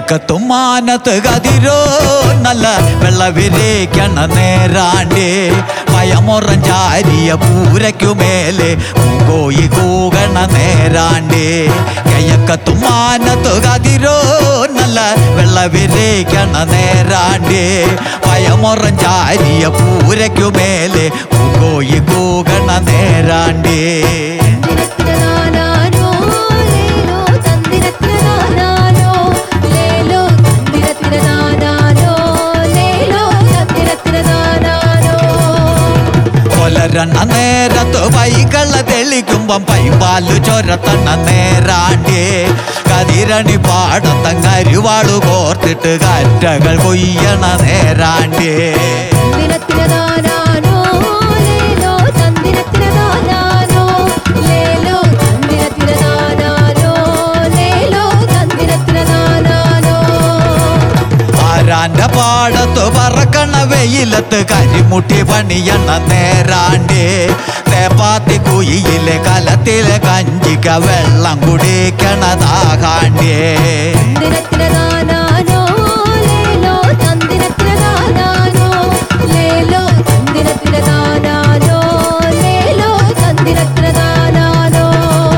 കിഴക്കത്തും മാനത്ത് കതിരോ നല്ല വെള്ളവിരേക്കണ നേരാണ്ടേ പയമൊറം ചാരിയ പൂരയ്ക്കുമേലെ പൂങ്കോയി കൂകണ നേരാണ്ടേ കിഴക്കത്തും മാനത്ത് കതിരോ നല്ല വെള്ളവിരേക്കണ നേരാണ്ടേ പയമൊറം ചാരിയ പൂരയ്ക്കുമേലെ പൂങ്കോയി കൂകണ നേരാണ്ടേ തിരത്തിരനാനാനോ, ലേലോ, തന്തിരത്തിരനാനാനോ, ലേലോ, തന്തിരത്തിരനാനാനോ, ലേലോ, തന്തിരത്തിരനാനാനോ. കൊലരണ നേരത്ത് പൈകള തെളിക്കുമ്പം പൈപാലു ചൊരത്തണ നേരാണ്ടേ കതിരണി പാടത്തങ്ങരുവാളു കോർത്തിട്ട് കാറ്റകൾ കൊയ്യണ നേരാണ്ടേ തന്തിരത്തിരനാനാനോ, ലേലോ, തന്തിരത്തിരനാനാനോ, ലേലോ, തന്തിരത്തിരനാനാനോ, ലേലോ, തന്തിരത്തിരനാനാനോ. ആരാന്റെ പാടത്ത് പറക്കണ വെയിലത്ത് കരിമുട്ടി പണിയണ നേരാണ്ടേ തേപ്പാത്തി കുയിലെ കലത്തിലെ കഞ്ചിക്ക വെള്ളം കുടിക്കണതാകാണ്ടേ തന്തിരത്തിരനാനാനോ, ലേലോ, തന്തിരത്തിരനാനാനോ, ലേലോ, തന്തിരത്തിരനാനാനോ, ലേലോ, തന്തിരത്തിരനാനാനോ.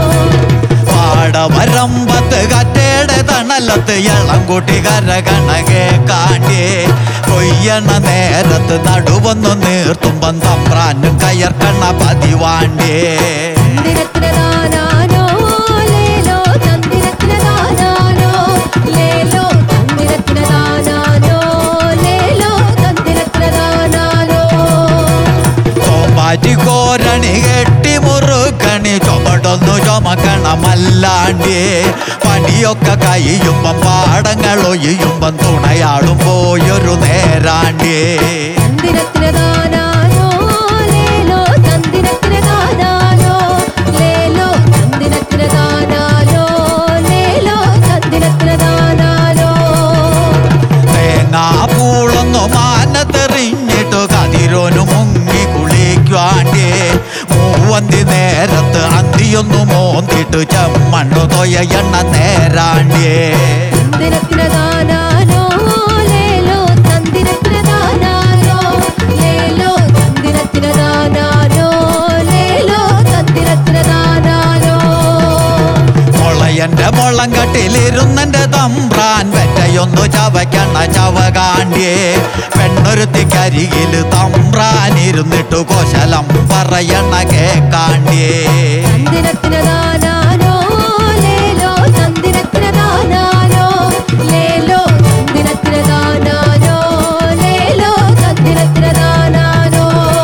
പാടവരമ്പത്ത് കറ്റയുടെ തണലത്ത് ഇളം കൂട്ടി കരകണകെ കാണ്ടേ കൊയ്യണ നേരത്ത് നടുവൊന്നു നീർത്തുമ്പം തമ്പ്രാനും കയർക്കണ പതിവാണ്ടേ തന്തിരത്തിരനാനാനോ, ലേലോ, തന്തിരത്തിരനാനാനോ, ലേലോ, തന്തിരത്തിരനാനാനോ, ലേലോ, തന്തിരത്തിരനാനാനോ. തോമ്പാറ്റി കോരണി കെട്ടി മുറുക്കണി ചുമടൊന്നു ചുമക്കണമല്ലാണ്ടേ പണിയൊക്കെ കഴിയുമ്പം പാടങ്ങൾ ഒയ്യുമ്പം തുണയാടും പോയൊരു നേരാണ്ടേ തന്തിരത്തിരനാനാനോ, ലേലോ, തന്തിരത്തിരനാനാനോ, ലേലോ, തന്തിരത്തിരനാനാനോ, ലേലോ, തന്തിരത്തിരനാനാനോ. തേങ്ങാ പൂളൊന്നു മാനത്തെറിഞ്ഞിട്ടു കതിരോനു മുങ്ങി കുളിക്കുവാണ്ടേ മൂവന്തി നേരത്ത് അന്തിയൊന്നു മോന്തിട്ട് ചെമ്മണ്ണു തൊയയണ്ണ നേരാണ്ടേ തന്തിരത്തിരനാനാനോ, ലേലോ, തന്തിരത്തിരനാനാനോ, ലേലോ, തന്തിരത്തിരനാനാനോ, ലേലോ, തന്തിരത്തിരനാനാനോ. മുളയന്റെ മുളം കട്ടിലിരുന്നെന്റെ തമ്പ്രാൻ വെറ്റയൊന്നു ചവയ്ക്കണ ചവകാണ്ടിയേ പെണ്ണൊരുത്തിക്കരികില് തമ്പ്രാൻ ഇരുന്നിട്ടു കോശലം പറയണ കേക്കാണ്ടിയേ തന്തിരത്തിരനാനാനോ, ലേലോ, തന്തിരത്തിരനാനാനോ, ലേലോ, തന്തിരത്തിരനാനാനോ, ലേലോ, തന്തിരത്തിരനാനാനോ.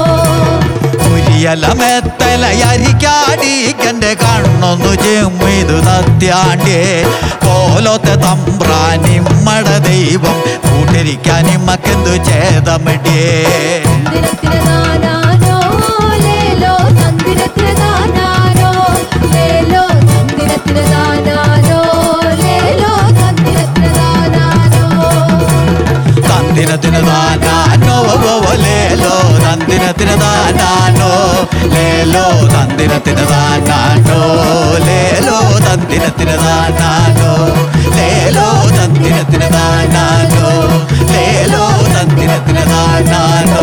കുരിയലമെത്തല അരിക്കാടിക്കന്റെ കണ്ണൊന്നു ചെമ്മിതു തത്യാണ്ടേ പോലത്തെ തമ്പ്രാനിമ്മട ദൈവം കൂട്ടിരിക്കാനിമ്മക്കെന്തു ചേതമിടിയേ തന്തിരത്തിരനാനാനോ, ലേലോ, തന്തിരത്തിരനാനാനോ, ലേലോ, തന്തിരത്തിരനാനാനോ, ലേലോ, തന്തിരത്തിരനാനാനോ. തന്തിനത്തിന് താനാനോ ലേലോ തന്തിനത്തിന് താനാനോ ലേലോ തന്തിനത്തിന് താനാനോ ലേലോ തന്തിനത്തിന് താനാനോ ലേലോ തന്തിനത്തിന് താനാനോ ലേലോ തന്തിനത്തിന് താനാനോ